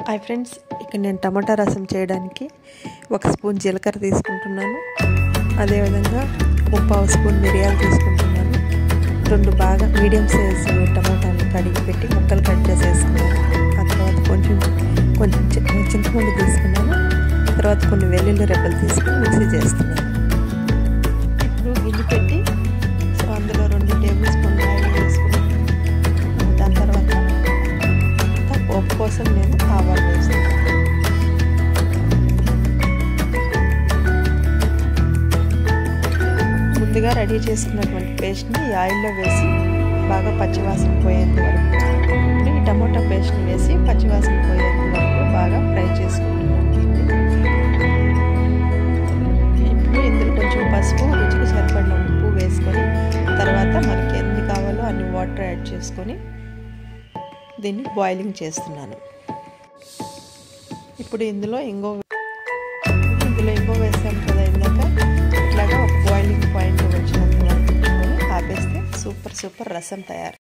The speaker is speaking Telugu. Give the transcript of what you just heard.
హాయ్ ఫ్రెండ్స్ ఇక్కడ నేను టమాటా రసం చేయడానికి ఒక స్పూన్ జీలకర్ర తీసుకుంటున్నాను అదేవిధంగా ముప్పావు స్పూన్ మిరియాలు తీసుకుంటున్నాను రెండు బాగా మీడియం సైజ్ టమాటాలు కడిగి పెట్టి ముక్కలు కట్ చేసేసుకున్నాను ఆ తర్వాత కొంచెం కొంచెం చి- చింతపండు తీసుకున్నాను తర్వాత కొన్ని వెల్లుల్లి రెబ్బలు తీసుకుని మిక్సీ చేస్తున్నాను ఇప్పుడు గిన్నె పెట్టి సో అందులో రెండు టేబుల్ స్పూన్ ఆయిల్ వేసుకుని దాని తర్వాత పోపు కోసం నేను ఆవాలు వేస్తాను ముందుగా రెడీ చేసుకున్నటువంటి పేస్ట్ని ఈ ఆయిల్లో వేసి బాగా పచ్చివాసన పోయేంత వరకు ఇప్పుడు ఈ టమోటా పేస్ట్ని వేసి పచ్చివాసన పోయేంత వరకు బాగా ఫ్రై చేసుకుంటున్నాను దీన్ని ఇప్పుడు ఇందులో కొంచెం పసుపు రుచికి సరిపడిన ఉప్పు వేసుకొని తర్వాత మనకి ఎన్ని కావాలో అన్ని వాటర్ యాడ్ చేసుకొని దీన్ని బాయిలింగ్ చేస్తున్నాను ఇప్పుడు ఇందులో ఇంకో ఇందులో ఇంకో వేసాం కదా ఇందాక ఇట్లాగా ఒక బాయిలింగ్ పాయింట్ వచ్చినంత వరకు ఉంచుకొని ఆపేస్తే సూపర్ సూపర్ రసం తయారు